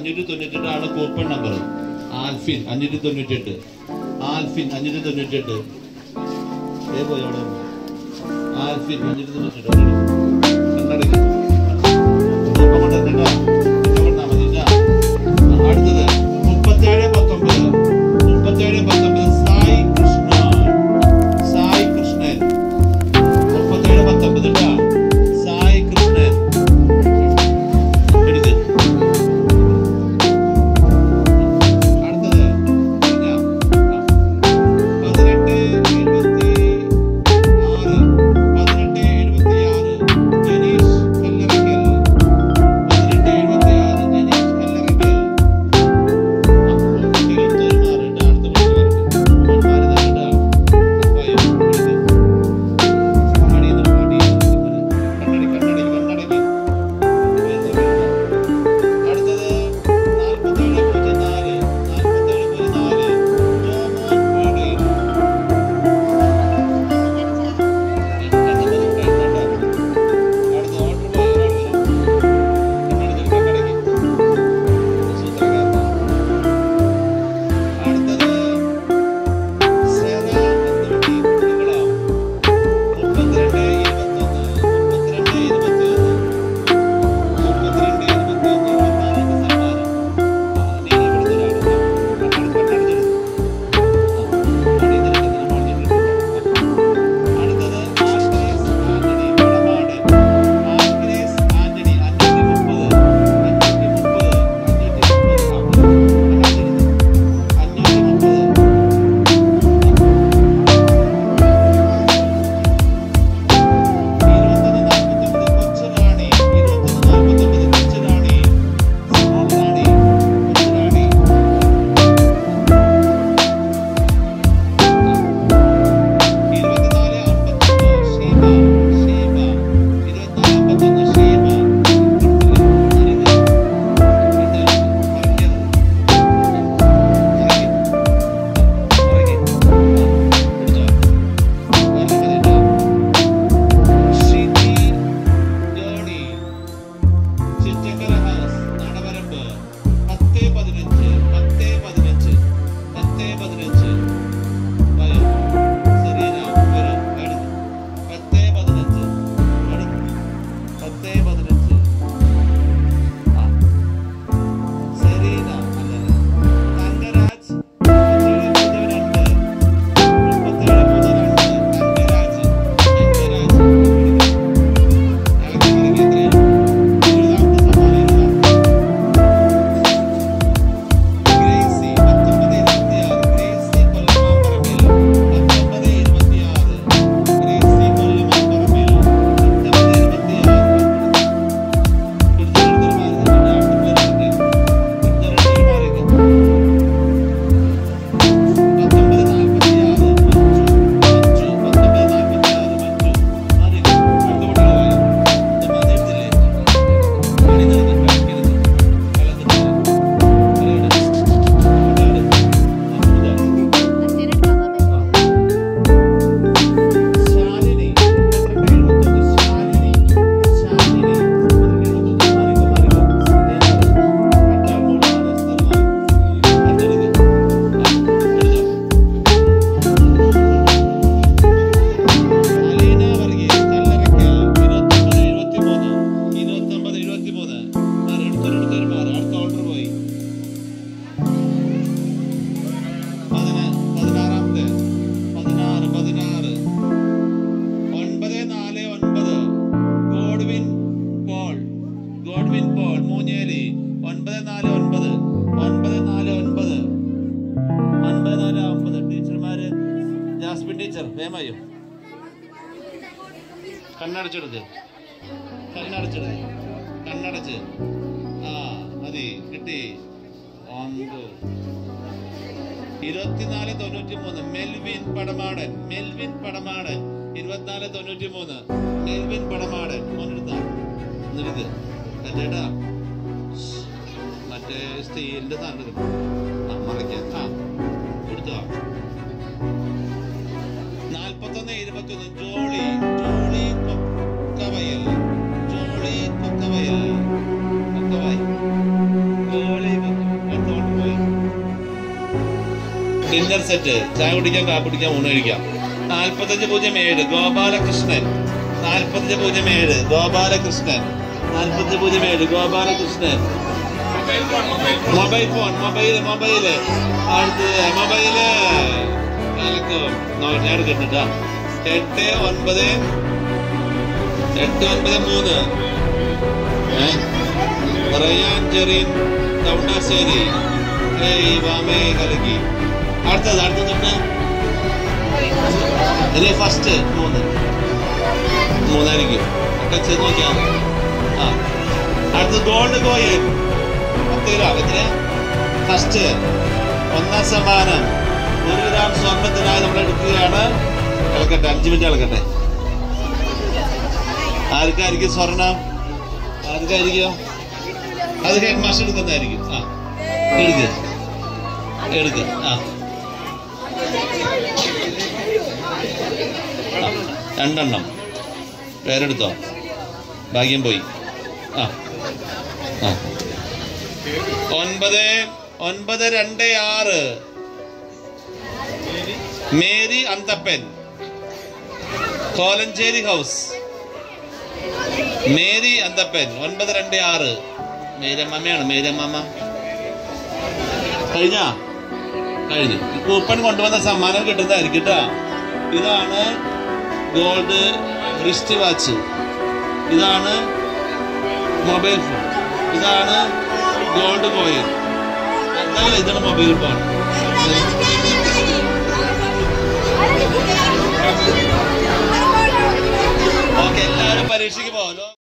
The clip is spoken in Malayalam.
അഞ്ഞൂറ്റി തൊണ്ണൂറ്റെട്ട് ആണ് കൂപ്പൺ നമ്പർ ആൽഫിൻ അഞ്ഞൂറ്റി തൊണ്ണൂറ്റെട്ട് ആൽഫിൻ അഞ്ഞൂറ്റി തൊണ്ണൂറ്റെട്ട് ഏ പോയി അവിടെ ആൽഫിൻ അഞ്ഞൂറ്റി തൊണ്ണൂറ്റെട്ട് കണ്ണടയ്ക്ക് കൂപ്പൺ കൊണ്ടുവരണ്ട കൊണ്ടാ മതി ഇതാ. അടുത്തത് മുപ്പത്തേഴ് പത്തൊമ്പത് മുപ്പത്തേഴ് പത്തൊമ്പത് സായി കൃഷ്ണ സായി കൃഷ്ണൻ മുപ്പത്തേഴ് പത്തൊമ്പത് ട്ടാ. സായി കൃഷ്ണൻ എടുക്ക് അടുത്തത് ഇതാ. ആ. പതിനെട്ട് എഴുപത്തി ആറ് പതിനെട്ട് എഴുപത്തി ആറ് ജനീഷ് കല്ലറയ്ക്കൽ പതിനെട്ട് എഴുപത്തി ആറ് ജനീഷ് കല്ലറയ്ക്കൽ ആ, കുട്ടികൾ തോന്മാറുണ്ട് അടുത്ത കുട്ടികൾക്ക് മാറി നിൽക്കണ്ട അപ്പായും എടുക്ക് മടിയിൽ നിന്ന് മടിയിൽ നിന്ന് കണ്ണടി കണ്ണടി കണ്ണടക്കി അടുത്തത് നാൽപ്പത്തേഴ് പൂജ്യം നാല് നാൽപ്പത്തേഴ് പൂജ്യം നാല് ജോമോൻ പാടയിൽ അടുത്ത ഓർഡർ പോയി ഒരാൾ വരും കണ്ണടക്കി കണ്ണടക്കി സൂത്രക്കാരനാ അടുത്തത് സെറ എന്തുപറ്റി നിങ്ങളോ മുപ്പത്തിരണ്ട് ഇരുപത്തൊന്ന് മുപ്പത്തിരണ്ട് ഇരുപത്തിയൊന്ന് മുപ്പത്തിരണ്ട് ഇരുപത്തിയൊന്ന് ഇരുപത്തിനാലാമത്തെ സമ്മാനം ആ, നീ ഇവിടുത്തെ ഒരാളാണ്. കണ്ണട- കണ്ണടച്ചിട്. ആ, അടിയിൽ നിൽക്കുന്നതിന് മോളിൽ ആ. അടുത്തത് Agnes Antony Vadamad Agnes Antony അഞ്ഞൂറ്റി മുപ്പത് അഞ്ഞൂറ്റി മുപ്പത് അഞ്ഞൂറ്റി മുപ്പത് അഞ്ഞൂറ്റി മുപ്പത് ഇരുപത്തൊന്ന് നാൽപ്പത്തൊമ്പത് കൊച്ചുറാണി ഇരുപത്തൊന്ന് നാൽപ്പത്തൊമ്പത് കൊച്ചുറാണി റാണി കൊച്ചുറാണി ഇരുപത്തിനാല് അമ്പത്തൊന്ന് ഷീബ ഷീബ ഇരുപത്തിനാല് അമ്പത്തൊന്ന് ഷീബ അരുത് ഇത് മറിക്കരുത് മറിക്ക് മറിക്ക് ആ പിടിച്ചോ വല്ല മതിട്ടോ ഷിനി ജോണി ചിറ്റക്കര ഹൗസ് നടവരമ്പ് പത്ത് പതിനഞ്ച് പത്ത് പതിനഞ്ച് പത്ത് പതിനഞ്ച് വരൂ സെറീന വരൂ എടുക്ക് പത്ത് പതിനഞ്ച് എടുക്ക് പത്ത് പതിനഞ്ച് ആ സെറീന അല്ലല്ല തങ്കരാജ് മുപ്പത്തേഴ് പൂജ്യം രണ്ട് മുപ്പത്തേഴ് പൂജ്യം രണ്ട് തങ്കരാജ് തങ്കരാജ് എടുക്ക് ഇളക്കി മറിക്ക് എത്രയാ എഴുതാമത്തെ സമ്മാനം എഴുതാം ഗ്രേസി പത്തൊമ്പത് ഇരുപത്തിയാറ് ഗ്രേസി കൊല്ലമാമ്പറമ്പിൽ പത്തൊമ്പത് ഇരുപത്തിയാറ് ഗ്രേസി കൊല്ലമാമ്പറമ്പിൽ പത്തൊമ്പത് ഇരുപത്തിയാറ് പിടിച്ചെടുത്തൊരു മാറി അടുത്ത പേര് പിടിച്ചെടുത്തൊരു മാറി പത്തൊമ്പത് നാൽപ്പത്തിയാറ് മഞ്ജു മഞ്ജു പത്തൊമ്പത് നാൽപ്പത്തിയാറ് മഞ്ജു മാറി അടുത്ത കുട്ടികൾ പോയി ഇത് മതി എടുത്തില്ലേ പണി നടന്ന് കളിക്കരുത് കലന്നിട്ട് ശാലിനി ശാലിനി ശാലിനി അലീന വർഗീസ് കല്ലറയ്ക്കൽ ഇരുപത്തൊമ്പത് എഴുപത്തിമൂന്ന് ഇരുപത്തൊമ്പത് എഴുപത്തിമൂന്ന് മാറി എടുത്തൊരു എടുത്തൊരു മാറി അടുത്ത ഓർഡർ പോയി പതിന പതിനാറാമത്തെ പതിനാറ് പതിനാറ് ഒൻപത് നാല് ഒൻപത് Godwin Paul Godwin Paul Moonjeli ഒൻപത് നാല് ഒൻപത് ഒൻപത് നാല് ഒൻപത് ഒൻപത് നാല് ഒമ്പത് ടീച്ചർമാര് ജാസ്മിൻ ടീച്ചർ വേമായോ കണ്ണടച്ചെടുക്ക് കണ്ണടച്ചെടുക്ക് കണ്ണടച്ച് ആ മതി കിട്ടി ഒമ്പത് ഇരുപത്തിനാല് തൊണ്ണൂറ്റി മൂന്ന് മെൽവിൻ പടമാടൻ മെൽവിൻ പടമാടൻ ഇരുപത്തിനാല് തൊണ്ണൂറ്റി മൂന്ന് മെൽവിൻ പടമാടൻ മോനെടുത്താ നിനക്ക് കല്ലേടാ മറ്റേ സ്റ്റീലിന്റെ സാധനം ആ മറിക്കാൻ ആ കൊടുത്തോ നാൽപ്പത്തൊന്ന് ഇരുപത്തൊന്ന് Jolly Jolly Kokkavayal Jolly Kokkavayal Kokkavayal Jolly dinner set ചായ കുടിക്കാൻ കാപ്പി കുടിക്കാൻ ഊണ് കഴിക്കാം നാൽപ്പത്തഞ്ച് പൂജ്യം ഏഴ് ഗോപാലകൃഷ്ണൻ നാൽപ്പത്തഞ്ച് പൂജ്യം ഏഴ് ഗോപാലകൃഷ്ണൻ നാൽപ്പത്തഞ്ച് പൂജ്യം ഏഴ് Gopalakrishnan mobile phone mobile mobile അടുത്ത് മൊബൈല് എനിക്ക് നോ- ഞാൻ എടുക്കണ്ടാ എട്ട് ഒൻപത് എട്ട് ഒൻപത് മൂന്ന് ഏ? റയാൻ ജെറിൻ തവണശ്ശേരി ഏയ് വാമേ കലക്കി അടുത്തത് അടുത്തതുണ്ട് ഇനി ഫസ്റ്റ് മൂന്ന് മൂന്നായിരിക്കും ഒക്കെ ചെയ്ത് നോക്കിയാൽ മതി. ആ അടുത്തത് ഗോൾഡ് കോയിൻ പത്ത് കിലോ എത്ര ഫസ്റ്റ് ഒന്നാം സമ്മാനം ഒരു ഗ്രാം സ്വർണത്തിനായി നമ്മൾ എടുക്കുകയാണ് ഇളക്കട്ടെ അഞ്ച് മിനിറ്റ് ഇളക്കട്ടെ ആർക്കായിരിക്കും സ്വർണം ആർക്കായിരിക്കും അത് ഹെഡ് മാസ്റ്റർ എടുക്കുന്നതായിരിക്കും ആ എടുക്ക് എടുക്ക് ആ ആ, രണ്ടെണ്ണം പേരെടുത്തോ ഭാഗ്യം പോയി ആ ആ ഒൻപത് ഒൻപത് രണ്ട് ആറ് Mary Anthappan Kolenchery house Mary Anthappan ഒൻപത് രണ്ട് ആറ് മേരമ്മയാണ് മേരമ്മ കഴിഞ്ഞ കഴിഞ്ഞു ഈ കൂപ്പൺ കൊണ്ടുവന്ന സമ്മാനം കിട്ടുന്നതായിരിക്കും കേട്ടോ ഇതാണ് ഗോൾഡ് റിസ്റ്റ് വാച്ച് ഇതാണ് മൊബൈൽ ഫോൺ ഇതാണ് ഗോൾഡ് കോയിൻ അതല്ല ഇതാണ് മൊബൈൽ ഫോൺ ഓക്കെ എല്ലാവരും പരീക്ഷയ്ക്ക് പോകാം